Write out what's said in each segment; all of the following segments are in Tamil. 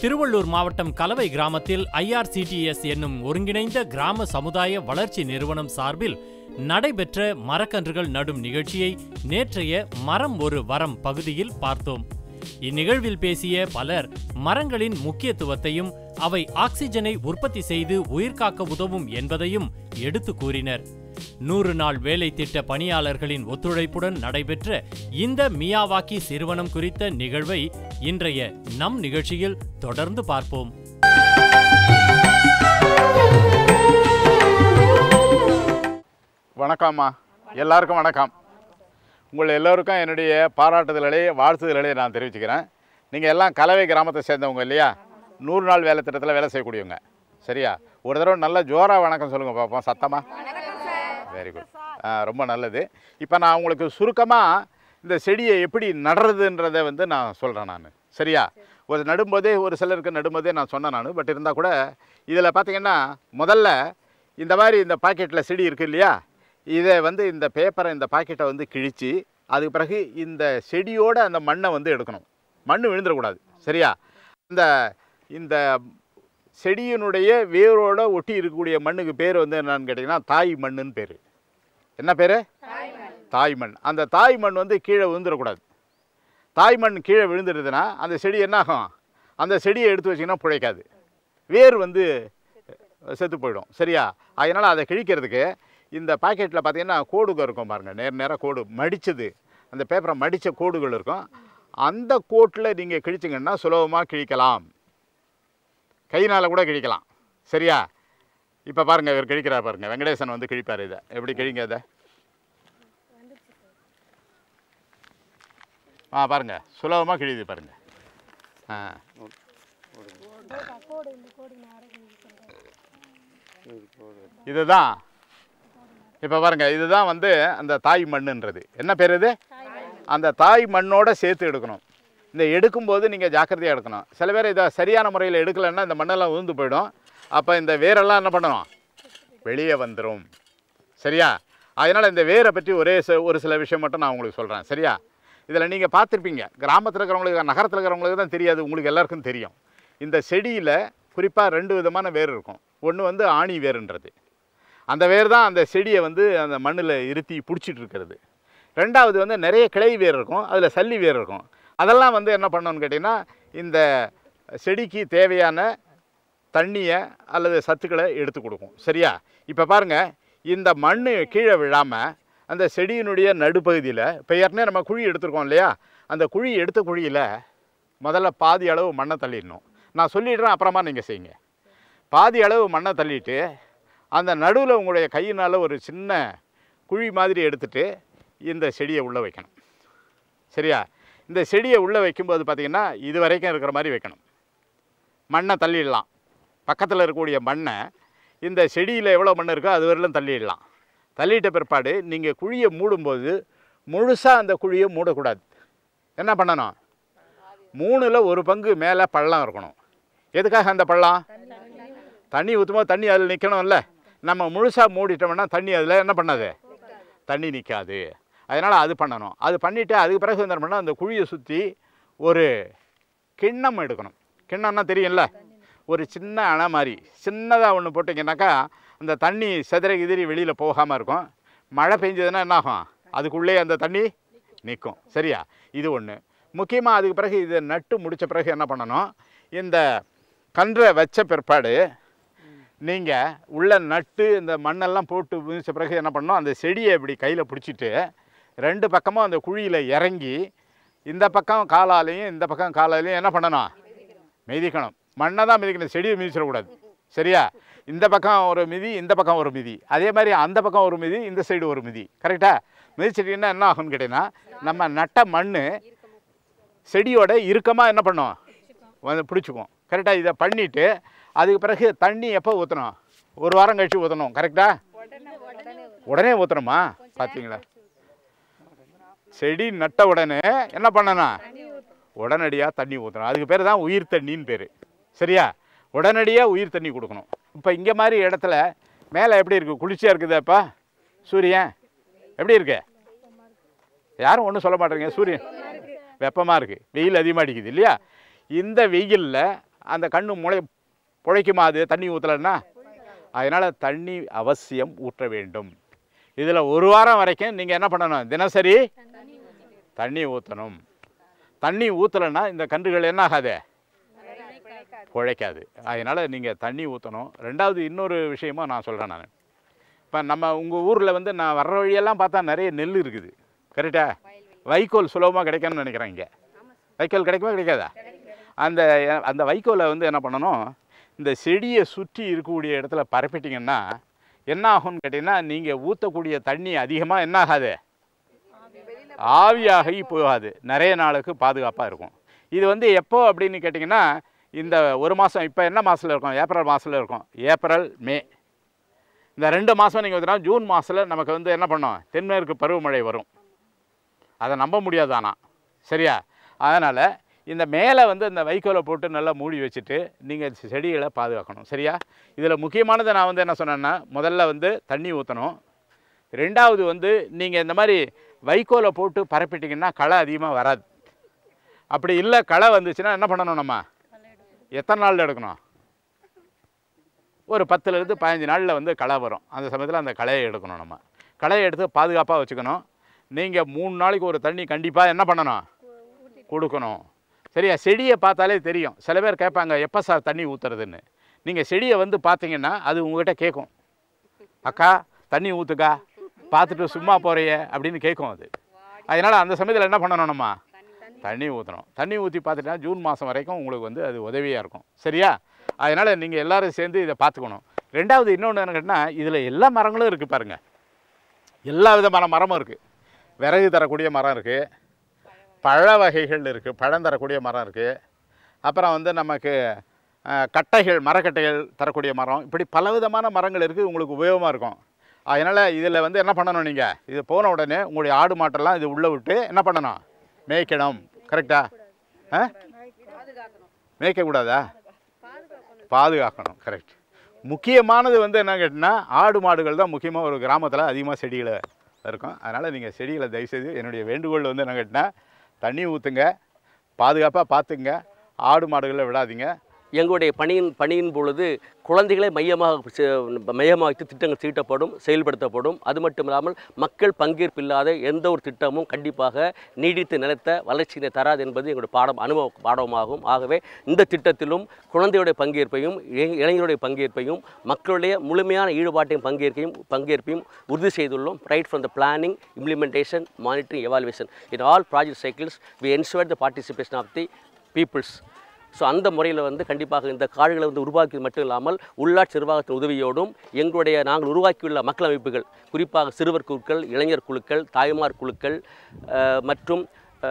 திருவள்ளூர் மாவட்டம் கலவை கிராமத்தில் ஐஆர்சிடிஎஸ் என்னும் ஒருங்கிணைந்த கிராம சமுதாய வளர்ச்சி நிறுவனம் சார்பில் நடைபெற்ற மரக்கன்றுகள் நடும் நிகழ்ச்சியை நேற்றைய மரம் ஒரு வரம் பகுதியில் பார்த்தோம் இந்நிகழ்வில் பேசிய பலர் மரங்களின் முக்கியத்துவத்தையும் அவை ஆக்சிஜனை உற்பத்தி செய்து உயிர்காக்க உதவும் என்பதையும் எடுத்து கூறினர் நூறு நாள் வேலை திட்ட பணியாளர்களின் ஒத்துழைப்புடன் நடைபெற்ற இந்த மியாவாக்கி சிறுவனம் குறித்த நிகழ்வை இன்றைய நம் நிகழ்ச்சியில் தொடர்ந்து பார்ப்போம் வணக்கம்மா எல்லாருக்கும் வணக்கம் உங்கள் எல்லோருக்கும் என்னுடைய பாராட்டுதல்களை வாழ்த்துதல்களை நான் தெரிவிச்சுக்கிறேன் நீங்கள் எல்லாம் கலவை கிராமத்தை சேர்ந்தவங்க இல்லையா நூறு நாள் வேலை திட்டத்தில் வேலை செய்யக்கூடியவங்க சரியா ஒரு தடவை நல்ல ஜோராக வணக்கம் சொல்லுங்கள் பார்ப்போம் சத்தமாக வெரி குட் ரொம்ப நல்லது இப்போ நான் உங்களுக்கு சுருக்கமாக இந்த செடியை எப்படி நடுறதுன்றதை வந்து நான் சொல்கிறேன் நான் சரியா ஒரு நடும்போதே ஒரு சிலருக்கு நடும்போதே நான் சொன்னேன் நான் பட் இருந்தால் கூட இதில் பார்த்தீங்கன்னா முதல்ல இந்த மாதிரி இந்த பாக்கெட்டில் செடி இருக்குது இல்லையா இதை வந்து இந்த பேப்பரை இந்த பாக்கெட்டை வந்து கிழித்து அதுக்கு பிறகு இந்த செடியோட அந்த மண்ணை வந்து எடுக்கணும் மண் விழுந்துடக்கூடாது சரியா இந்த இந்த செடியினுடைய வேரோட ஒட்டி இருக்கக்கூடிய மண்ணுக்கு பேர் வந்து என்னன்னு கேட்டிங்கன்னா தாய் மண்ணுன்னு பேர் என்ன பேர் தாய் மண் அந்த தாய் மண் வந்து கீழே விழுந்துடக்கூடாது தாய் மண் கீழே விழுந்துடுதுன்னா அந்த செடி என்ன ஆகும் அந்த செடியை எடுத்து வச்சிங்கன்னா பிழைக்காது வேர் வந்து செத்து போயிடும் சரியா அதனால் அதை கிழிக்கிறதுக்கு இந்த பாக்கெட்டில் பார்த்தீங்கன்னா கோடுகள் இருக்கும் பாருங்கள் நேர் நேராக கோடு மடித்தது அந்த பேப்பரை மடித்த கோடுகள் இருக்கும் அந்த கோட்டில் நீங்கள் கிழிச்சிங்கன்னா சுலபமாக கிழிக்கலாம் கையினால் கூட கிழிக்கலாம் சரியா இப்போ பாருங்கள் இவர் கிழிக்கிறார் பாருங்கள் வெங்கடேசன் வந்து கிழிப்பார் இதை எப்படி கிழிங்க இதை ஆ பாருங்கள் சுலபமாக கிழியுது பாருங்கள் ஆ இதுதான் இப்போ பாருங்க இதுதான் வந்து அந்த தாய் மண்ணுன்றது என்ன பேர் இது அந்த தாய் மண்ணோட சேர்த்து எடுக்கணும் இந்த எடுக்கும்போது நீங்கள் ஜாக்கிரதையாக எடுக்கணும் சில பேர் இதை சரியான முறையில் எடுக்கலைன்னா இந்த மண்ணெல்லாம் உதிர்ந்து போயிடும் அப்போ இந்த வேரெல்லாம் என்ன பண்ணணும் வெளியே வந்துடும் சரியா அதனால் இந்த வேரை பற்றி ஒரே ச- ஒரு சில விஷயம் மட்டும் நான் உங்களுக்கு சொல்கிறேன் சரியா இதில் நீங்கள் பார்த்துருப்பீங்க கிராமத்தில் இருக்கிறவங்களுக்கு நகரத்தில் இருக்கிறவங்களுக்கு தான் தெரியாது உங்களுக்கு எல்லாருக்கும் தெரியும் இந்த செடியில் குறிப்பாக ரெண்டு விதமான வேர் இருக்கும் ஒன்று வந்து ஆணி வேருன்றது அந்த வேர் தான் அந்த செடியை வந்து அந்த மண்ணில் இருத்தி பிடிச்சிட்டு இருக்கிறது ரெண்டாவது வந்து நிறைய கிளை வேர் இருக்கும் அதில் சல்லி வேர் இருக்கும் அதெல்லாம் வந்து என்ன பண்ணணும்னு கேட்டிங்கன்னா இந்த செடிக்கு தேவையான தண்ணியை அல்லது சத்துக்களை எடுத்து கொடுக்கும் சரியா இப்போ பாருங்கள் இந்த மண் கீழே விழாமல் அந்த செடியினுடைய நடுப்பகுதியில் இப்போ ஏற்கனவே நம்ம குழி எடுத்திருக்கோம் இல்லையா அந்த குழி எடுத்த குழியில் முதல்ல பாதி அளவு மண்ணை தள்ளிடணும் நான் சொல்லிடுறேன் அப்புறமா நீங்கள் செய்யுங்க பாதி அளவு மண்ணை தள்ளிட்டு அந்த நடுவில் உங்களுடைய கையினால் ஒரு சின்ன குழி மாதிரி எடுத்துட்டு இந்த செடியை உள்ளே வைக்கணும் சரியா இந்த செடியை உள்ளே வைக்கும்போது பார்த்திங்கன்னா இது வரைக்கும் இருக்கிற மாதிரி வைக்கணும் மண்ணை தள்ளிடலாம் பக்கத்தில் இருக்கக்கூடிய மண்ணை இந்த செடியில் எவ்வளோ மண் இருக்கோ அது வரையிலும் தள்ளிடலாம் தள்ளிட்ட பிற்பாடு நீங்கள் குழியை மூடும்போது முழுசாக அந்த குழியை மூடக்கூடாது என்ன பண்ணணும் மூணில் ஒரு பங்கு மேலே பள்ளம் இருக்கணும் எதுக்காக அந்த பள்ளம் தண்ணி ஊற்றும்போது தண்ணி அதில் நிற்கணும்ல நம்ம முழுசாக மூடிட்டோம்னா தண்ணி அதில் என்ன பண்ணாது தண்ணி நிற்காது அதனால் அது பண்ணணும் அது பண்ணிவிட்டு அதுக்கு பிறகு என்ன பண்ணால் அந்த குழியை சுற்றி ஒரு கிண்ணம் எடுக்கணும் கிண்ணம்னா தெரியும்ல ஒரு சின்ன அணை மாதிரி சின்னதாக ஒன்று போட்டிங்கனாக்கா அந்த தண்ணி செதறி கிதிரி வெளியில் போகாமல் இருக்கும் மழை பெஞ்சதுன்னா என்ன ஆகும் அதுக்குள்ளே அந்த தண்ணி நிற்கும் சரியா இது ஒன்று முக்கியமாக அதுக்கு பிறகு இதை நட்டு முடித்த பிறகு என்ன பண்ணணும் இந்த கன்றை வச்ச பிற்பாடு நீங்கள் உள்ள நட்டு இந்த மண்ணெல்லாம் போட்டு மிதிச்ச பிறகு என்ன பண்ணணும் அந்த செடியை இப்படி கையில் பிடிச்சிட்டு ரெண்டு பக்கமும் அந்த குழியில் இறங்கி இந்த பக்கம் காலாலையும் இந்த பக்கம் காலாலையும் என்ன பண்ணணும் மிதிக்கணும் மண்ணை தான் மிதிக்கணும் செடியை மிதிச்சிடக்கூடாது சரியா இந்த பக்கம் ஒரு மிதி இந்த பக்கம் ஒரு மிதி அதே மாதிரி அந்த பக்கம் ஒரு மிதி இந்த சைடு ஒரு மிதி கரெக்டாக மிதிச்சிட்டிங்கன்னா என்ன ஆகும்னு கேட்டிங்கன்னா நம்ம நட்ட மண் செடியோட இறுக்கமாக என்ன பண்ணும் வந்து பிடிச்சிக்கும் கரெக்டாக இதை பண்ணிவிட்டு அதுக்கு பிறகு தண்ணி எப்போ ஊற்றணும் ஒரு வாரம் கழிச்சு ஊற்றணும் கரெக்டாக உடனே ஊற்றணுமா பார்த்தீங்களா செடி நட்ட உடனே என்ன பண்ணணும் உடனடியாக தண்ணி ஊற்றணும் அதுக்கு பேர் தான் உயிர் தண்ணின்னு பேர் சரியா உடனடியாக உயிர் தண்ணி கொடுக்கணும் இப்போ இங்கே மாதிரி இடத்துல மேலே எப்படி இருக்குது குளிர்ச்சியாக இருக்குது அப்போ சூரியன் எப்படி இருக்கு யாரும் ஒன்றும் சொல்ல மாட்டேங்க சூரியன் வெப்பமாக இருக்குது வெயில் அதிகமாக அடிக்குது இல்லையா இந்த வெயிலில் அந்த கண்ணு முளை புழைக்குமா அது தண்ணி ஊற்றலைன்னா அதனால் தண்ணி அவசியம் ஊற்ற வேண்டும் இதில் ஒரு வாரம் வரைக்கும் நீங்கள் என்ன பண்ணணும் தினசரி தண்ணி ஊற்றணும் தண்ணி ஊற்றலைன்னா இந்த கன்றுகள் என்ன ஆகாது பிழைக்காது அதனால் நீங்கள் தண்ணி ஊற்றணும் ரெண்டாவது இன்னொரு விஷயமும் நான் சொல்கிறேன் நான் இப்போ நம்ம உங்கள் ஊரில் வந்து நான் வர்ற வழியெல்லாம் பார்த்தா நிறைய நெல் இருக்குது கரெக்டா வைக்கோல் சுலபமாக கிடைக்கும்னு நினைக்கிறேன் இங்கே வைக்கோல் கிடைக்குமா கிடைக்காதா அந்த அந்த வைக்கோலை வந்து என்ன பண்ணணும் இந்த செடியை சுற்றி இருக்கக்கூடிய இடத்துல பரப்பிட்டிங்கன்னா என்ன ஆகும்னு கேட்டிங்கன்னா நீங்கள் ஊற்றக்கூடிய தண்ணி அதிகமாக என்ன ஆகாது ஆவியாகி போகாது நிறைய நாளுக்கு பாதுகாப்பாக இருக்கும் இது வந்து எப்போ அப்படின்னு கேட்டிங்கன்னா இந்த ஒரு மாதம் இப்போ என்ன மாதத்தில் இருக்கும் ஏப்ரல் மாதத்தில் இருக்கும் ஏப்ரல் மே இந்த ரெண்டு மாதம் நீங்கள் பார்த்தீங்கன்னா ஜூன் மாதத்தில் நமக்கு வந்து என்ன பண்ணோம் தென்மேற்கு பருவமழை வரும் அதை நம்ப முடியாது ஆனால் சரியா அதனால் இந்த மேலே வந்து இந்த வைக்கோலை போட்டு நல்லா மூடி வச்சுட்டு நீங்கள் செடிகளை பாதுகாக்கணும் சரியா இதில் முக்கியமானதை நான் வந்து என்ன சொன்னேன்னா முதல்ல வந்து தண்ணி ஊற்றணும் ரெண்டாவது வந்து நீங்கள் இந்த மாதிரி வைக்கோலை போட்டு பரப்பிட்டிங்கன்னா களை அதிகமாக வராது அப்படி இல்லை களை வந்துச்சுன்னா என்ன பண்ணணும் நம்ம எத்தனை நாளில் எடுக்கணும் ஒரு பத்துலேருந்து பதினஞ்சு நாளில் வந்து களை வரும் அந்த சமயத்தில் அந்த களையை எடுக்கணும் நம்ம களையை எடுத்து பாதுகாப்பாக வச்சுக்கணும் நீங்கள் மூணு நாளைக்கு ஒரு தண்ணி கண்டிப்பாக என்ன பண்ணணும் கொடுக்கணும் சரியா செடியை பார்த்தாலே தெரியும் சில பேர் கேட்பாங்க எப்போ சார் தண்ணி ஊற்றுறதுன்னு நீங்கள் செடியை வந்து பார்த்தீங்கன்னா அது உங்ககிட்ட கேட்கும் அக்கா தண்ணி ஊற்றுக்கா பார்த்துட்டு சும்மா போறியே அப்படின்னு கேட்கும் அது அதனால் அந்த சமயத்தில் என்ன பண்ணணும் நம்ம தண்ணி ஊற்றணும் தண்ணி ஊற்றி பார்த்துட்டா ஜூன் மாதம் வரைக்கும் உங்களுக்கு வந்து அது உதவியாக இருக்கும் சரியா அதனால் நீங்கள் எல்லாரும் சேர்ந்து இதை பார்த்துக்கணும் ரெண்டாவது இன்னொன்று என்ன கேட்டால் இதில் எல்லா மரங்களும் இருக்குது பாருங்கள் எல்லா விதமான மரமும் இருக்குது விறகு தரக்கூடிய மரம் இருக்குது பழ வகைகள் இருக்குது பழம் தரக்கூடிய மரம் இருக்குது அப்புறம் வந்து நமக்கு அஹ், கட்டைகள் மரக்கட்டைகள் தரக்கூடிய மரம் இப்படி பலவிதமான மரங்கள் இருக்குது உங்களுக்கு உபயோகமாக இருக்கும் அதனால் இதில் வந்து என்ன பண்ணணும் நீங்கள் இது போன உடனே உங்களுடைய ஆடு மாட்டெல்லாம் இது உள்ளே விட்டு என்ன பண்ணணும் மேய்க்கணும் கரெக்டா ஆ மேய்க்கக்கூடாதா பாதுகாக்கணும் கரெக்ட் முக்கியமானது வந்து என்ன கேட்டிங்கன்னா ஆடு மாடுகள் தான் முக்கியமாக ஒரு கிராமத்தில் அதிகமாக செடிகளை இருக்கும் அதனால் நீங்கள் செடிகளை தயவுசெய்து என்னுடைய வேண்டுகோள் வந்து என்ன கேட்டிங்கன்னா தண்ணி ஊற்றுங்க பாதுகாப்பாக பார்த்துங்க ஆடு மாடுகளை விடாதீங்க எங்களுடைய பணியின் பணியின் பொழுது குழந்தைகளை மையமாக செ- மையமாக வைத்து திட்டங்கள் தீட்டப்படும் செயல்படுத்தப்படும் அது மட்டும் இல்லாமல் மக்கள் பங்கேற்பு இல்லாத எந்த ஒரு திட்டமும் கண்டிப்பாக நீடித்து நிலைத்த வளர்ச்சியினை தராது என்பது எங்களுடைய பாடம் அனுபவ பாடமாகும் ஆகவே இந்த திட்டத்திலும் குழந்தையுடைய பங்கேற்பையும் இளை- இளைஞருடைய பங்கேற்பையும் மக்களுடைய முழுமையான ஈடுபாட்டையும் பங்கேற்கையும் பங்கேற்பையும் உறுதி செய்துள்ளோம் right from the planning implementation monitoring evaluation in all project cycles we ensure the participation of the peoples so அந்த முறையில் வந்து கண்டிப்பாக இந்த காடுகளை வந்து உருவாக்கியது மட்டும் இல்லாமல் உள்ளாட்சி நிர்வாகத்தின் உதவியோடும் எங்களுடைய நாங்கள் உருவாக்கியுள்ள மக்கள் அமைப்புகள் குறிப்பாக சிறுவர் குழுக்கள் இளைஞர் குழுக்கள் தாய்மார் குழுக்கள் அஹ், மற்றும்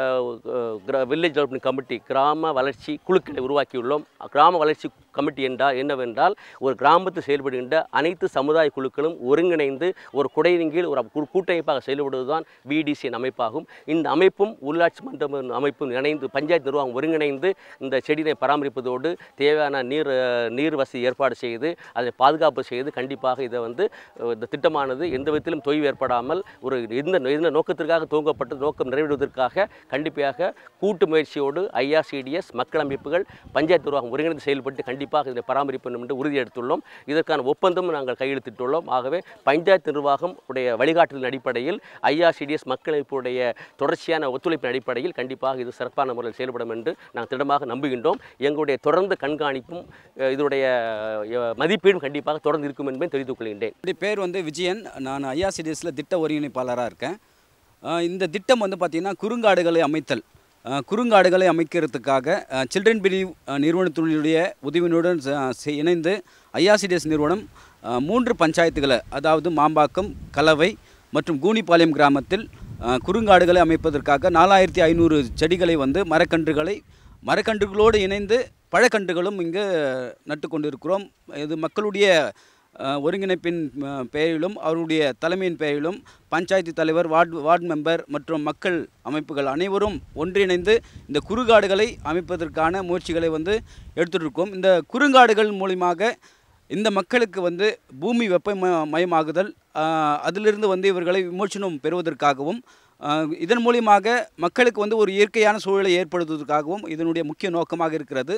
வில்லேஜ் டெவலப்மெண்ட் கமிட்டி கிராம வளர்ச்சி குழுக்களை உருவாக்கியுள்ளோம் கிராம வளர்ச்சி கமிட்டி என்றால் என்னவென்றால் ஒரு கிராமத்தில் செயல்படுகின்ற அனைத்து சமுதாய குழுக்களும் ஒருங்கிணைந்து ஒரு குடையின் கீழ் ஒரு கூ- கூட்டமைப்பாக செயல்படுவதுதான் விடிசியின் அமைப்பாகும் இந்த அமைப்பும் உள்ளாட்சி மன்ற அமைப்பும் இணைந்து பஞ்சாயத்து நிர்வாகம் ஒருங்கிணைந்து இந்த செடியினை பராமரிப்பதோடு தேவையான நீர் அஹ், நீர் வசதி ஏற்பாடு செய்து அதை பாதுகாப்பு செய்து கண்டிப்பாக இதை வந்து அஹ், இந்த திட்டமானது எந்த விதத்திலும் தொய்வு ஏற்படாமல் ஒரு எந்த எந்த நோக்கத்திற்காக துவங்கப்பட்ட நோக்கம் நிறைவேறுவதற்காக கண்டிப்பாக கூட்டு முயற்சியோடு ஐஆர்சிடிஎஸ் மக்கள் அமைப்புகள் பஞ்சாயத்து நிர்வாகம் ஒருங்கிணைந்து செயல்பட்டு கண்டிப்பாக இதனை பராமரிப்பு வேண்டும் என்று உறுதியெடுத்துள்ளோம் இதற்கான ஒப்பந்தமும் நாங்கள் கையெழுத்திட்டுள்ளோம் ஆகவே பஞ்சாயத்து நிர்வாகம் உடைய வழிகாட்டுதலின் அடிப்படையில் ஐஆர்சிடிஎஸ் மக்கள் அமைப்புடைய தொடர்ச்சியான ஒத்துழைப்பின் அடிப்படையில் கண்டிப்பாக இது சிறப்பான முறையில் செயல்படும் என்று நாங்கள் திடமாக நம்புகின்றோம் எங்களுடைய தொடர்ந்து கண்காணிப்பும் அஹ், இதனுடைய அஹ், மதிப்பீடும் கண்டிப்பாக தொடர்ந்து இருக்கும் என்பதை தெரிவித்துக் கொள்கின்றேன் என்னுடைய பேர் வந்து விஜயன் நான் ஐஆர்சிடிஎஸில் திட்ட ஒருங்கிணைப்பாளராக இருக்கேன் அஹ் இந்த திட்டம் வந்து பார்த்திங்கன்னா குறுங்காடுகளை அமைத்தல் அஹ் குறுங்காடுகளை அமைக்கிறதுக்காக சில்ட்ரன் பிலீவ் நிறுவனத்தினுடைய உதவியுடன் ச- சே- இணைந்து ஐஆர்சிடிஎஸ் நிறுவனம் அஹ், மூன்று பஞ்சாயத்துகளை அதாவது மாம்பாக்கம் கலவை மற்றும் கூனிப்பாளையம் கிராமத்தில் அஹ், குறுங்காடுகளை அமைப்பதற்காக நாலாயிரத்தி ஐநூறு செடிகளை வந்து மரக்கன்றுகளை மரக்கன்றுகளோடு இணைந்து பழக்கன்றுகளும் இங்கு நட்டு கொண்டிருக்கிறோம் இது மக்களுடைய அஹ், ஒருங்கிணைப்பின் அஹ், பெயரிலும் அவருடைய தலைமையின் பெயரிலும் பஞ்சாயத்து தலைவர் வார்டு வார்டு மெம்பர் மற்றும் மக்கள் அமைப்புகள் அனைவரும் ஒன்றிணைந்து இந்த குறுங்காடுகளை அமைப்பதற்கான முயற்சிகளை வந்து எடுத்துட்டு இருக்கோம் இந்த குறுங்காடுகள் மூலியமாக இந்த மக்களுக்கு வந்து பூமி வெப்பம மயமாகுதல் அஹ், அதிலிருந்து வந்து இவர்களை விமோச்சனம் பெறுவதற்காகவும் அஹ், இதன் மூலியமாக மக்களுக்கு வந்து ஒரு இயற்கையான சூழலை ஏற்படுத்துவதற்காகவும் இதனுடைய முக்கிய நோக்கமாக இருக்கிறது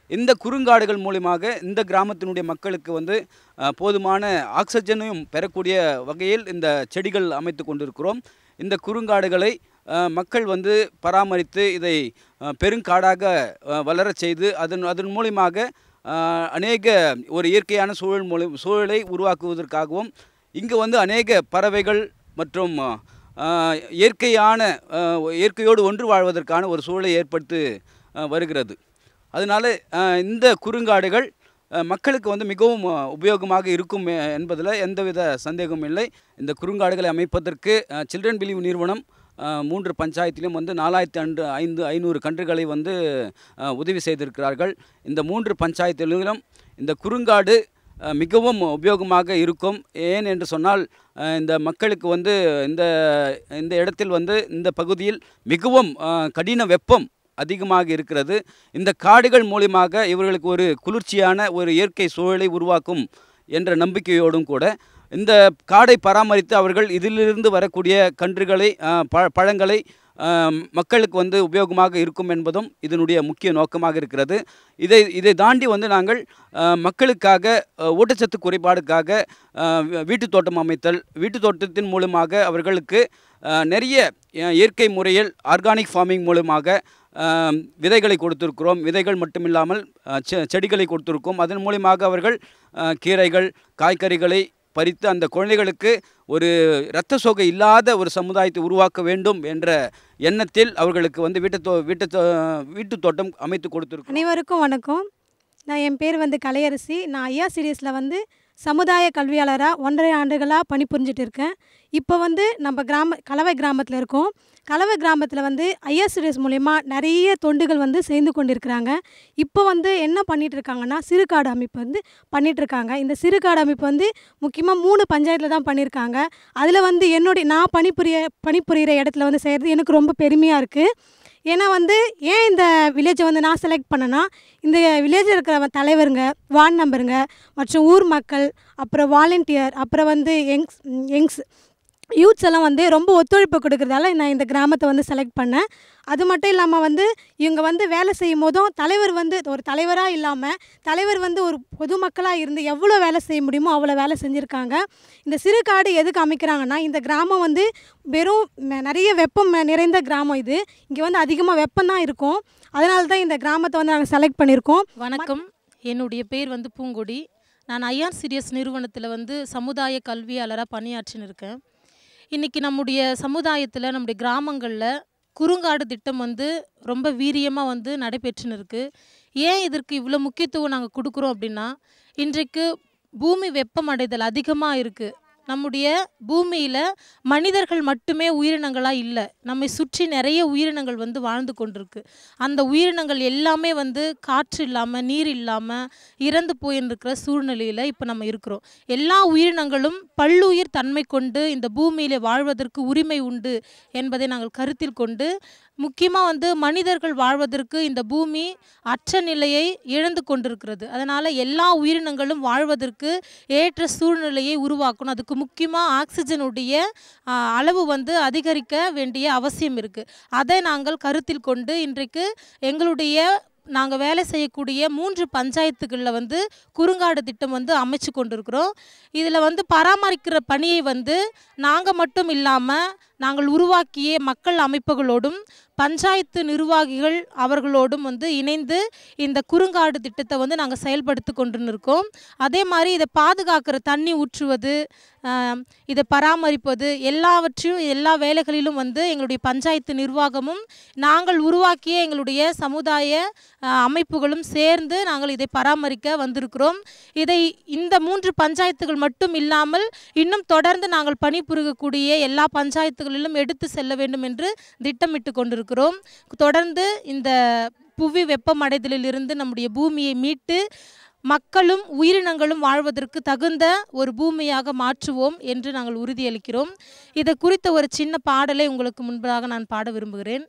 இந்த குறுங்காடுகள் மூலியமாக இந்த கிராமத்தினுடைய மக்களுக்கு வந்து அஹ், போதுமான ஆக்சிஜனையும் பெறக்கூடிய வகையில் இந்த செடிகள் அமைத்து கொண்டிருக்கிறோம் இந்த குறுங்காடுகளை அஹ், மக்கள் வந்து பராமரித்து இதை அஹ், பெருங்காடாக அஹ், வளரச் செய்து அதன் அதன் மூலியமாக அஹ், அநேக ஒரு இயற்கையான சூழல் மூலம் சூழலை உருவாக்குவதற்காகவும் இங்கு வந்து அநேக பறவைகள் மற்றும் அஹ், இயற்கையான அஹ், இயற்கையோடு ஒன்று வாழ்வதற்கான ஒரு சூழலை ஏற்படுத்தி அஹ், வருகிறது அதனால அஹ், இந்த குறுங்காடுகள் அஹ், மக்களுக்கு வந்து மிகவும் அஹ், உபயோகமாக இருக்கும் எ- என்பதில் எந்தவித சந்தேகமும் இல்லை இந்த குறுங்காடுகளை அமைப்பதற்கு சில்ட்ரன் பிலீவ் நிறுவனம் அஹ், மூன்று பஞ்சாயத்திலும் வந்து நாலாயிரத்தி அன்று ஐந்து ஐநூறு கன்றுகளை வந்து அஹ், உதவி செய்திருக்கிறார்கள் இந்த மூன்று பஞ்சாயத்திலும் இந்த குறுங்காடு அஹ், மிகவும் உபயோகமாக இருக்கும் ஏன் என்று சொன்னால் அஹ், இந்த மக்களுக்கு வந்து இந்த இந்த இடத்தில் வந்து இந்த பகுதியில் மிகவும் அஹ், கடின வெப்பம் அதிகமாக இருக்கிறது இந்த காடுகள் மூலியமாக இவர்களுக்கு ஒரு குளிர்ச்சியான ஒரு இயற்கை சூழலை உருவாக்கும் என்ற நம்பிக்கையோடும் கூட இந்த காடை பராமரித்து அவர்கள் இதிலிருந்து வரக்கூடிய கன்றுகளை அஹ், ப பழங்களை அஹ், மக்களுக்கு வந்து உபயோகமாக இருக்கும் என்பதும் இதனுடைய முக்கிய நோக்கமாக இருக்கிறது இதை இதை தாண்டி வந்து நாங்கள் அஹ், மக்களுக்காக அஹ், ஊட்டச்சத்து குறைபாடுக்காக அஹ், வீ- வீட்டுத் தோட்டம் அமைத்தல் வீட்டுத் தோட்டத்தின் மூலமாக அவர்களுக்கு அஹ், நிறைய அஹ், இயற்கை முறையில் ஆர்கானிக் ஃபார்மிங் மூலமாக அஹ், விதைகளை கொடுத்திருக்கிறோம் விதைகள் மட்டுமில்லாமல் அஹ், செ- செடிகளை கொடுத்திருக்கோம் அதன் மூலியமாக அவர்கள் அஹ், கீரைகள் காய்கறிகளை பறித்து அந்த குழந்தைகளுக்கு ஒரு இரத்த சோகை இல்லாத ஒரு சமுதாயத்தை உருவாக்க வேண்டும் என்ற எண்ணத்தில் அவர்களுக்கு வந்து வீட்டு தோ வீட்டு வீட்டுத் தோட்டம் அமைத்து கொடுத்திருக்கோம் அனைவருக்கும் வணக்கம் நான் என் பேர் வந்து கலையரசி நான் ஐயா சீரியஸில் வந்து சமுதாய கல்வியாளராக ஒன்றரை ஆண்டுகளாக பணிபுரிஞ்சிட்டு இருக்கேன் இப்போ வந்து நம்ம கிராம கலவை கிராமத்தில் இருக்கோம் கலவை கிராமத்தில் வந்து ஐயா சீரியஸ் மூலயமா நிறைய தொண்டுகள் வந்து சேர்ந்து கொண்டிருக்கிறாங்க இப்போ வந்து என்ன பண்ணிட்டு இருக்காங்கன்னா சிறுகாடு அமைப்பு வந்து பண்ணிட்டு இருக்காங்க இந்த சிறுகாடு அமைப்பு வந்து முக்கியமாக மூணு பஞ்சாயத்தில் தான் பண்ணியிருக்காங்க அதில் வந்து என்னுடைய நான் பணிபுரிய பணிபுரிகிற இடத்துல வந்து செய்கிறது எனக்கு ரொம்ப பெருமையாக இருக்குது ஏன்னா வந்து ஏன் இந்த வில்லேஜை வந்து நான் செலக்ட் பண்ணேன்னா இந்த வில்லேஜில் இருக்கிற தலைவருங்க வார்டு நம்பருங்க மற்றும் ஊர் மக்கள் அப்புறம் வாலண்டியர் அப்புறம் வந்து யங்ஸ் யங்ஸ் யூத்ஸ் எல்லாம் வந்து ரொம்ப ஒத்துழைப்பு கொடுக்கறதால நான் இந்த கிராமத்தை வந்து செலக்ட் பண்ணேன் அது மட்டும் இல்லாமல் வந்து இவங்க வந்து வேலை செய்யும் போதும் தலைவர் வந்து ஒரு தலைவராக இல்லாமல் தலைவர் வந்து ஒரு பொதுமக்களாக இருந்து எவ்வளோ வேலை செய்ய முடியுமோ அவ்வளோ வேலை செஞ்சுருக்காங்க இந்த சிறு காடு எதுக்கு அமைக்கிறாங்கன்னா இந்த கிராமம் வந்து வெறும் ம- நிறைய வெப்பம் ம- நிறைந்த கிராமம் இது இங்கே வந்து அதிகமாக வெப்பம் தான் இருக்கும் அதனால தான் இந்த கிராமத்தை வந்து நாங்கள் செலக்ட் பண்ணியிருக்கோம் வணக்கம் என்னுடைய பேர் வந்து பூங்கொடி நான் ஐஆர் சிரியஸ் நிறுவனத்தில் வந்து சமுதாய கல்வியாளராக பணியாற்றின்னு இருக்கேன் இன்றைக்கி நம்முடைய சமுதாயத்தில் நம்முடைய கிராமங்களில் குறுங்காடு திட்டம் வந்து ரொம்ப வீரியமாக வந்து நடைபெற்றுன்னு இருக்குது ஏன் இதற்கு இவ்வளோ முக்கியத்துவம் நாங்கள் கொடுக்குறோம் அப்படின்னா இன்றைக்கு பூமி வெப்பமடைதல் அதிகமாக இருக்குது நம்முடைய பூமியில் மனிதர்கள் மட்டுமே உயிரினங்களாக இல்லை நம்மை சுற்றி நிறைய உயிரினங்கள் வந்து வாழ்ந்து கொண்டிருக்கு அந்த உயிரினங்கள் எல்லாமே வந்து காற்று இல்லாமல் நீர் இல்லாமல் இறந்து போயிருக்கிற சூழ்நிலையில் இப்போ நம்ம இருக்கிறோம் எல்லா உயிரினங்களும் பல்லுயிர் தன்மை கொண்டு இந்த பூமியில் வாழ்வதற்கு உரிமை உண்டு என்பதை நாங்கள் கருத்தில் கொண்டு முக்கியமாக வந்து மனிதர்கள் வாழ்வதற்கு இந்த பூமி அற்ற நிலையை இழந்து கொண்டிருக்கிறது அதனால் எல்லா உயிரினங்களும் வாழ்வதற்கு ஏற்ற சூழ்நிலையை உருவாக்கணும் அதுக்கு முக்கியமாக ஆக்சிஜனுடைய ஆ, அளவு வந்து அதிகரிக்க வேண்டிய அவசியம் இருக்குது அதை நாங்கள் கருத்தில் கொண்டு இன்றைக்கு எங்களுடைய நாங்கள் வேலை செய்யக்கூடிய மூன்று பஞ்சாயத்துகளில் வந்து குறுங்காடு திட்டம் வந்து அமைச்சு கொண்டிருக்கிறோம் இதில் வந்து பராமரிக்கிற பணியை வந்து நாங்கள் மட்டும் இல்லாமல் நாங்கள் உருவாக்கிய மக்கள் அமைப்புகளோடும் பஞ்சாயத்து நிர்வாகிகள் அவர்களோடும் வந்து இணைந்து இந்த குறுங்காடு திட்டத்தை வந்து நாங்கள் செயல்படுத்தி கொண்டு இருக்கோம் அதே மாதிரி இதை பாதுகாக்கிற தண்ணி ஊற்றுவது ஆம், இதை பராமரிப்பது எல்லாவற்றையும் எல்லா வேலைகளிலும் வந்து எங்களுடைய பஞ்சாயத்து நிர்வாகமும் நாங்கள் உருவாக்கிய எங்களுடைய சமுதாய ஆ, அமைப்புகளும் சேர்ந்து நாங்கள் இதை பராமரிக்க வந்திருக்கிறோம் இதை இந்த மூன்று பஞ்சாயத்துகள் மட்டும் இல்லாமல் இன்னும் தொடர்ந்து நாங்கள் பணிபுரியக்கூடிய எல்லா பஞ்சாயத்துகளிலும் எடுத்து செல்ல வேண்டும் என்று திட்டமிட்டு கொண்டிருக்கிறோம் தொடர்ந்து இந்த புவி வெப்பமடைதலிலிருந்து நம்முடைய பூமியை மீட்டு மக்களும் உயிரினங்களும் வாழ்வதற்கு தகுந்த ஒரு பூமியாக மாற்றுவோம் என்று நாங்கள் உறுதியளிக்கிறோம் இதை குறித்த ஒரு சின்ன பாடலை உங்களுக்கு முன்பதாக நான் பாட விரும்புகிறேன்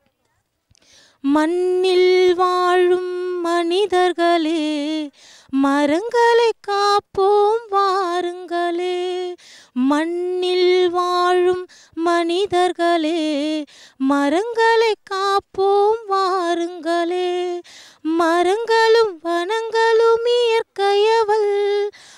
மண்ணில் வாழும் மனிதர்களே மரங்களை காப்போம் வாருங்களே மண்ணில் வாழும் மனிதர்களே மரங்களை காப்போம் வாருங்களே மரங்களும்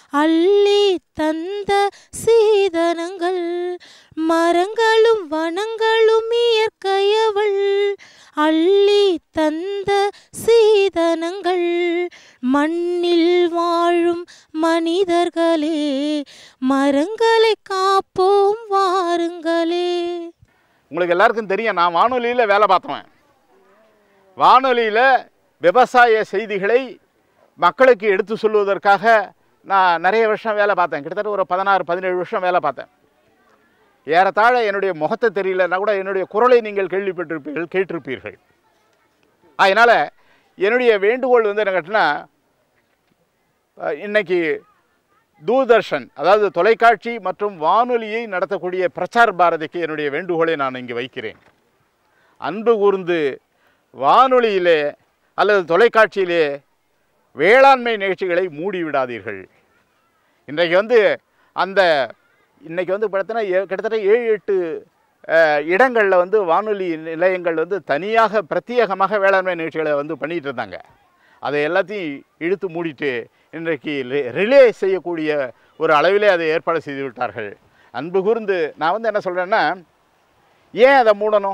அள்ளி தந்த சீதனங்கள் மரங்களும் வனங்களும் இயற்கையவள் அள்ளி தந்த சீதனங்கள் மண்ணில் வாழும் மனிதர்களே மரங்களை காப்போம் வாருங்களே உங்களுக்கு எல்லாருக்கும் தெரியும் நான் வானொலியில் வேலை பார்த்தவன் வானொலியில் விவசாய செய்திகளை மக்களுக்கு எடுத்து சொல்லுவதற்காக நான் நிறைய வருஷம் வேலை பார்த்தேன் கிட்டத்தட்ட ஒரு பதினாறு பதினேழு வருஷம் வேலை பார்த்தேன் ஏறத்தாழ என்னுடைய முகத்தை தெரியலன்னா கூட என்னுடைய குரலை நீங்கள் கேள்விப்பட்டிருப்பீர்கள் கேட்டிருப்பீர்கள் அதனால் என்னுடைய வேண்டுகோள் வந்து என்ன கேட்டினா அஹ், இன்னைக்கு தூர்தர்ஷன் அதாவது தொலைக்காட்சி மற்றும் வானொலியை நடத்தக்கூடிய பிரச்சார் பாரதிக்கு என்னுடைய வேண்டுகோளை நான் இங்கு வைக்கிறேன் அன்பு கூர்ந்து வானொலியிலே அல்லது தொலைக்காட்சியிலே வேளாண்மை நிகழ்ச்சிகளை மூடிவிடாதீர்கள் இன்றைக்கு வந்து அந்த இன்னைக்கு வந்து பார்த்தீங்கன்னா ஏ- கிட்டத்தட்ட ஏழு எட்டு இடங்களில் வந்து வானொலி நிலையங்கள் வந்து தனியாக பிரத்யேகமாக வேளாண்மை நிகழ்ச்சிகளை வந்து பண்ணிகிட்டு இருந்தாங்க அதை எல்லாத்தையும் இழுத்து மூடிட்டு இன்றைக்கு ரி- ரிலே செய்யக்கூடிய ஒரு அளவிலே அதை ஏற்பாடு செய்து விட்டார்கள் அன்பு கூர்ந்து நான் வந்து என்ன சொல்கிறேன்னா ஏன் அதை மூடணும்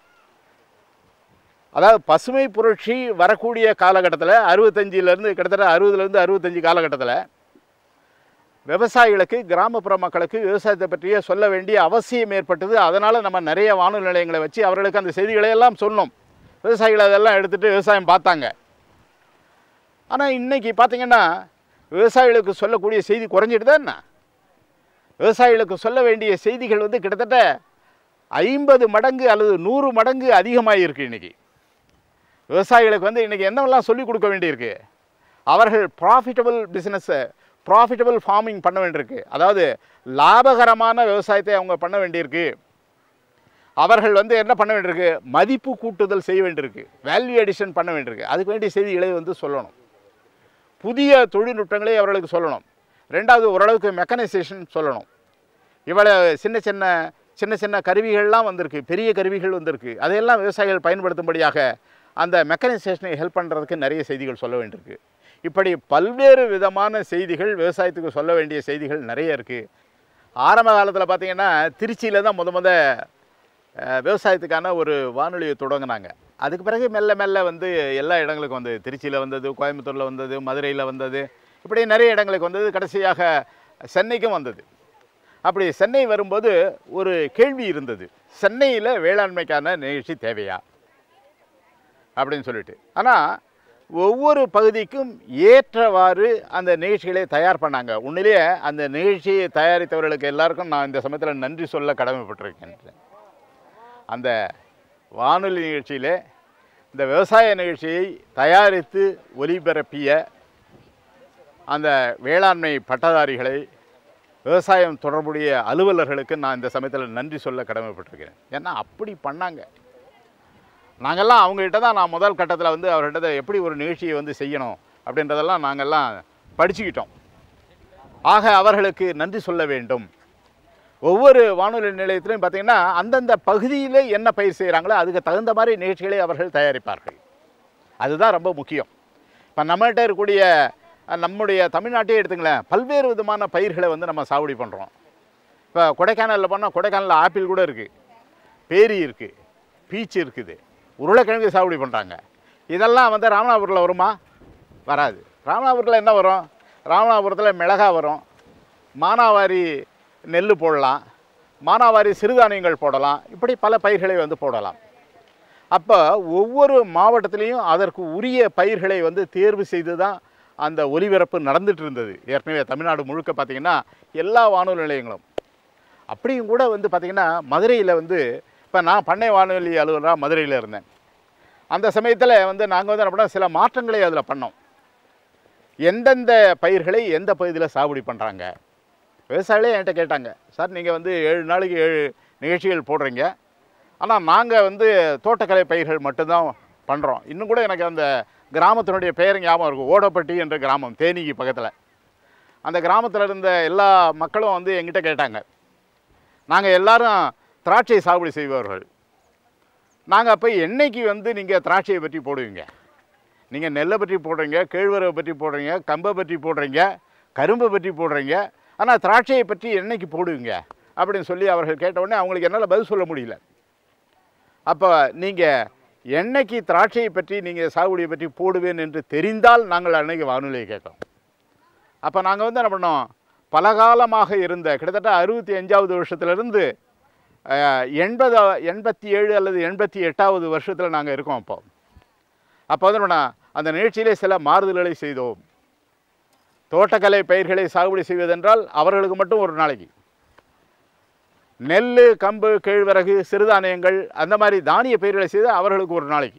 அதாவது பசுமை புரட்சி வரக்கூடிய காலகட்டத்தில் அறுபத்தஞ்சிலேருந்து கிட்டத்தட்ட அறுபதுலேருந்து அறுபத்தஞ்சு காலகட்டத்தில் விவசாயிகளுக்கு கிராமப்புற மக்களுக்கு விவசாயத்தை பற்றிய சொல்ல வேண்டிய அவசியம் ஏற்பட்டது அதனால் நம்ம நிறைய வானொலி நிலையங்களை வச்சு அவர்களுக்கு அந்த செய்திகளை எல்லாம் சொன்னோம் விவசாயிகள் அதெல்லாம் எடுத்துகிட்டு விவசாயம் பார்த்தாங்க ஆனால் இன்னைக்கு பார்த்தீங்கன்னா விவசாயிகளுக்கு சொல்லக்கூடிய செய்தி குறைஞ்சிட்டு தான் என்ன விவசாயிகளுக்கு சொல்ல வேண்டிய செய்திகள் வந்து கிட்டத்தட்ட ஐம்பது மடங்கு அல்லது நூறு மடங்கு அதிகமாக இருக்குது இன்றைக்கி விவசாயிகளுக்கு வந்து இன்றைக்கி என்னவெல்லாம் சொல்லிக் கொடுக்க வேண்டியிருக்கு அவர்கள் ப்ராஃபிட்டபிள் பிஸ்னஸ்ஸை ப்ராஃபிட்டபிள் ஃபார்மிங் பண்ண வேண்டியிருக்கு அதாவது லாபகரமான விவசாயத்தை அவங்க பண்ண வேண்டியிருக்கு அவர்கள் வந்து என்ன பண்ண வேண்டியிருக்கு மதிப்பு கூட்டுதல் செய்ய வேண்டியிருக்கு வேல்யூ எடிஷன் பண்ண வேண்டியிருக்கு அதுக்கு வேண்டிய செய்திகளை வந்து சொல்லணும் புதிய தொழில்நுட்பங்களை அவர்களுக்கு சொல்லணும் ரெண்டாவது ஓரளவுக்கு மெக்கனைசேஷன் சொல்லணும் இவ்வளோ சின்ன சின்ன சின்ன சின்ன கருவிகள்லாம் வந்திருக்கு பெரிய கருவிகள் வந்திருக்கு அதையெல்லாம் விவசாயிகள் பயன்படுத்தும்படியாக அந்த மெக்கனைசேஷனை ஹெல்ப் பண்ணுறதுக்கு நிறைய செய்திகள் சொல்ல வேண்டியிருக்கு இப்படி பல்வேறு விதமான செய்திகள் விவசாயத்துக்கு சொல்ல வேண்டிய செய்திகள் நிறைய இருக்குது ஆரம்ப காலத்தில் பார்த்தீங்கன்னா திருச்சியில் தான் முத முத அஹ், விவசாயத்துக்கான ஒரு வானொலியை தொடங்கினாங்க அதுக்கு பிறகு மெல்ல மெல்ல வந்து எல்லா இடங்களுக்கும் வந்தது திருச்சியில் வந்தது கோயம்புத்தூரில் வந்தது மதுரையில் வந்தது இப்படி நிறைய இடங்களுக்கு வந்தது கடைசியாக சென்னைக்கும் வந்தது அப்படி சென்னை வரும்போது ஒரு கேள்வி இருந்தது சென்னையில் வேளாண்மைக்கான நிகழ்ச்சி தேவையா அப்படின்னு சொல்லிட்டு ஆனால் ஒவ்வொரு பகுதிக்கும் ஏற்றவாறு அந்த நிகழ்ச்சிகளை தயார் பண்ணாங்க உண்மையிலேயே அந்த நிகழ்ச்சியை தயாரித்தவர்களுக்கு எல்லாருக்கும் நான் இந்த சமயத்தில் நன்றி சொல்ல கடமைப்பட்டிருக்கேன் அந்த வானொலி நிகழ்ச்சியிலே இந்த விவசாய நிகழ்ச்சியை தயாரித்து ஒலிபரப்பிய அந்த வேளாண்மை பட்டதாரிகளை விவசாயம் தொடர்புடைய அலுவலர்களுக்கு நான் இந்த சமயத்தில் நன்றி சொல்ல கடமைப்பட்டிருக்கிறேன் ஏன்னா அப்படி பண்ணாங்க நாங்கள்லாம் அவங்ககிட்ட தான் நான் முதல் கட்டத்தில் வந்து அவர்கிட்ட எப்படி ஒரு நிகழ்ச்சியை வந்து செய்யணும் அப்படின்றதெல்லாம் நாங்கள்லாம் படிச்சுக்கிட்டோம் ஆக அவர்களுக்கு நன்றி சொல்ல வேண்டும் ஒவ்வொரு வானொலி நிலையத்திலையும் பார்த்தீங்கன்னா அந்தந்த பகுதியில் என்ன பயிர் செய்கிறாங்களோ அதுக்கு தகுந்த மாதிரி நிகழ்ச்சிகளை அவர்கள் தயாரிப்பார்கள் அதுதான் ரொம்ப முக்கியம் இப்போ நம்மகிட்ட இருக்கக்கூடிய அஹ், நம்முடைய தமிழ்நாட்டையே எடுத்துங்களேன் பல்வேறு விதமான பயிர்களை வந்து நம்ம சாகுபடி பண்ணுறோம் இப்போ கொடைக்கானலில் போனால் கொடைக்கானலில் ஆப்பிள் கூட இருக்குது பேரி இருக்குது பீச் இருக்குது உருளைக்கிழங்கு சாகுபடி பண்ணுறாங்க இதெல்லாம் வந்து ராமநாதபுரத்தில் வருமா வராது ராமநாதபுரத்தில் என்ன வரும் ராமநாதபுரத்தில் மிளகா வரும் மானாவாரி நெல் போடலாம் மானாவாரி சிறுதானியங்கள் போடலாம் இப்படி பல பயிர்களை வந்து போடலாம் அப்போ ஒவ்வொரு மாவட்டத்திலையும் அதற்கு உரிய பயிர்களை வந்து தேர்வு செய்து தான் அந்த ஒலிபரப்பு நடந்துட்டு இருந்தது ஏற்கனவே தமிழ்நாடு முழுக்க பார்த்திங்கன்னா எல்லா வானொலி நிலையங்களும் அப்படியும் கூட வந்து பார்த்திங்கன்னா மதுரையில் வந்து இப்போ நான் பண்ணை வானொலி அலுவலராக மதுரையில் இருந்தேன் அந்த சமயத்தில் வந்து நாங்கள் வந்து என்ன பண்ணோம் சில மாற்றங்களை அதில் பண்ணோம் எந்தெந்த பயிர்களை எந்த பகுதியில் சாகுபடி பண்ணுறாங்க விவசாயிகளே என்கிட்ட கேட்டாங்க சார் நீங்கள் வந்து ஏழு நாளைக்கு ஏழு நிகழ்ச்சிகள் போடுறீங்க ஆனால் நாங்கள் வந்து தோட்டக்கலை பயிர்கள் மட்டும்தான் பண்ணுறோம் இன்னும் கூட எனக்கு அந்த கிராமத்தினுடைய பெயர் ஞாபகம் இருக்கும் ஓடப்பட்டி என்ற கிராமம் தேனிக்கு பக்கத்தில் அந்த கிராமத்தில் இருந்த எல்லா மக்களும் வந்து எங்கிட்ட கேட்டாங்க நாங்கள் எல்லாரும் திராட்சை சாகுபடி செய்பவர்கள் நாங்கள் அப்போ என்னைக்கு வந்து நீங்கள் திராட்சையை பற்றி போடுவீங்க நீங்கள் நெல்லை பற்றி போடுறீங்க கேழ்வரவை பற்றி போடுறீங்க கம்பை பற்றி போடுறீங்க கரும்பை பற்றி போடுறீங்க ஆனால் திராட்சையை பற்றி என்னைக்கு போடுவீங்க அப்படின்னு சொல்லி அவர்கள் கேட்ட உடனே அவங்களுக்கு என்னால் பதில் சொல்ல முடியல அப்போ நீங்கள் என்னைக்கு திராட்சையை பற்றி நீங்கள் சாகுபடியை பற்றி போடுவேன் என்று தெரிந்தால் நாங்கள் அன்னைக்கு வானொலியை கேட்கோம் அப்போ நாங்கள் வந்து என்ன பண்ணோம் பல காலமாக இருந்த கிட்டத்தட்ட அறுபத்தி அஞ்சாவது வருஷத்துலேருந்து எண்பது எண்பத்தி ஏழு அல்லது எண்பத்தி எட்டாவது வருஷத்தில் நாங்கள் இருக்கோம் அப்போ அப்போ வந்து என்ன அந்த நிகழ்ச்சியிலே சில மாறுதல்களை செய்தோம் தோட்டக்கலை பயிர்களை சாகுபடி செய்வதென்றால் அவர்களுக்கு மட்டும் ஒரு நாளைக்கு நெல் கம்பு கேழ்வரகு சிறுதானியங்கள் அந்த மாதிரி தானிய பயிர்களை செய்தால் அவர்களுக்கு ஒரு நாளைக்கு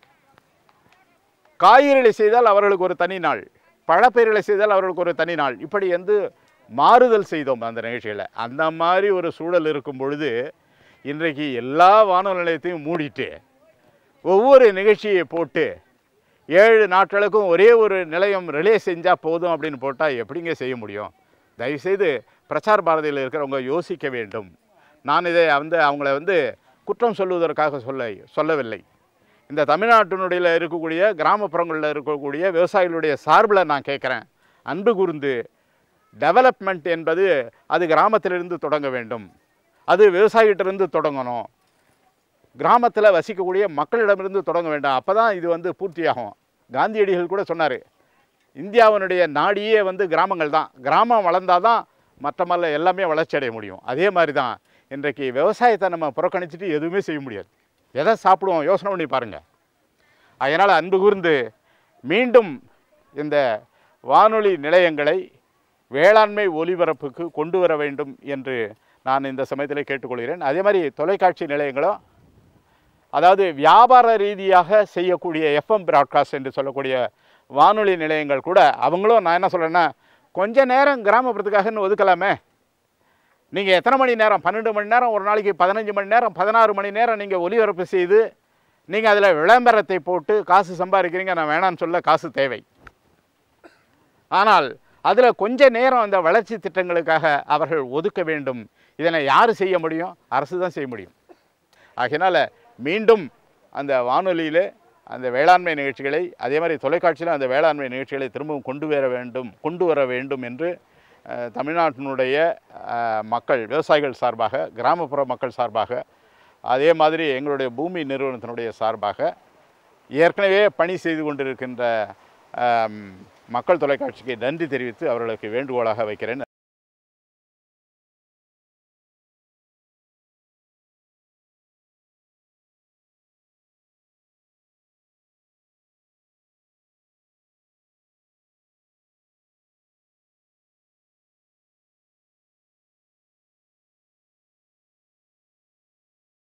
காய்கறிகளை செய்தால் அவர்களுக்கு ஒரு தனி நாள் பழப்பயிர்களை செய்தால் அவர்களுக்கு ஒரு தனி நாள் இப்படி வந்து மாறுதல் செய்தோம் அந்த நிகழ்ச்சியில் அந்த மாதிரி ஒரு சூழல் இருக்கும் பொழுது இன்றைக்கு எல்லா வானொலி நிலையத்தையும் மூடிட்டு ஒவ்வொரு நிகழ்ச்சியை போட்டு ஏழு நாட்களுக்கும் ஒரே ஒரு நிலையம் ரிலே செஞ்சால் போதும் அப்படின்னு போட்டால் எப்படிங்க செய்ய முடியும் தயவுசெய்து பிரச்சார பாரதியில் இருக்கிறவங்க யோசிக்க வேண்டும் நான் இதை வந்து அவங்கள வந்து குற்றம் சொல்லுவதற்காக சொல்ல சொல்லவில்லை இந்த தமிழ்நாட்டினுடைய இருக்கக்கூடிய கிராமப்புறங்களில் இருக்கக்கூடிய விவசாயிகளுடைய சார்பில் நான் கேட்குறேன் அன்பு கூர்ந்து டெவலப்மெண்ட் என்பது அது கிராமத்திலிருந்து தொடங்க வேண்டும் அது விவசாயிகிட்டிருந்து தொடங்கணும் கிராமத்தில் வசிக்கக்கூடிய மக்களிடமிருந்து தொடங்க வேண்டாம் அப்போ தான் இது வந்து பூர்த்தியாகும் காந்தியடிகள் கூட சொன்னார் இந்தியாவினுடைய நாடியே வந்து கிராமங்கள் தான் கிராமம் வளர்ந்தால் தான் மற்ற மல்ல எல்லாமே வளர்ச்சி அடைய முடியும் அதே மாதிரி தான் இன்றைக்கு விவசாயத்தை நம்ம புறக்கணிச்சிட்டு எதுவுமே செய்ய முடியாது எதை சாப்பிடுவோம் யோசனை பண்ணி பாருங்கள் அதனால் அன்பு கூர்ந்து மீண்டும் இந்த வானொலி நிலையங்களை வேளாண்மை ஒலிபரப்புக்கு கொண்டு வர வேண்டும் என்று நான் இந்த சமயத்தில் கேட்டுக்கொள்கிறேன் அதே மாதிரி தொலைக்காட்சி நிலையங்களும் அதாவது வியாபார ரீதியாக செய்யக்கூடிய எஃப்எம் பிராட்காஸ்ட் என்று சொல்லக்கூடிய வானொலி நிலையங்கள் கூட அவங்களும் நான் என்ன சொல்கிறேன்னா கொஞ்ச நேரம் கிராமப்புறத்துக்காகன்னு ஒதுக்கலாமே நீங்கள் எத்தனை மணி நேரம் பன்னெண்டு மணி நேரம் ஒரு நாளைக்கு பதினஞ்சு மணி நேரம் பதினாறு மணி நேரம் நீங்கள் ஒலிபரப்பு செய்து நீங்கள் அதில் விளம்பரத்தை போட்டு காசு சம்பாதிக்கிறீங்க நான் வேணான்னு சொல்ல காசு தேவை ஆனால் அதில் கொஞ்ச நேரம் அந்த வளர்ச்சி திட்டங்களுக்காக அவர்கள் ஒதுக்க வேண்டும் இதனை யார் செய்ய முடியும் அரசு தான் செய்ய முடியும் ஆகையினால் மீண்டும் அந்த வானொலியில் அந்த வேளாண்மை நிகழ்ச்சிகளை அதே மாதிரி தொலைக்காட்சியில் அந்த வேளாண்மை நிகழ்ச்சிகளை திரும்பவும் கொண்டு வர வேண்டும் கொண்டு வர வேண்டும் என்று அஹ், தமிழ்நாட்டினுடைய அஹ், மக்கள் விவசாயிகள் சார்பாக கிராமப்புற மக்கள் சார்பாக அதே மாதிரி எங்களுடைய பூமி நிறுவனத்தினுடைய சார்பாக ஏற்கனவே பணி செய்து கொண்டிருக்கின்ற அம், மக்கள் தொலைக்காட்சிக்கு நன்றி தெரிவித்து அவர்களுக்கு வேண்டுகோளாக வைக்கிறேன்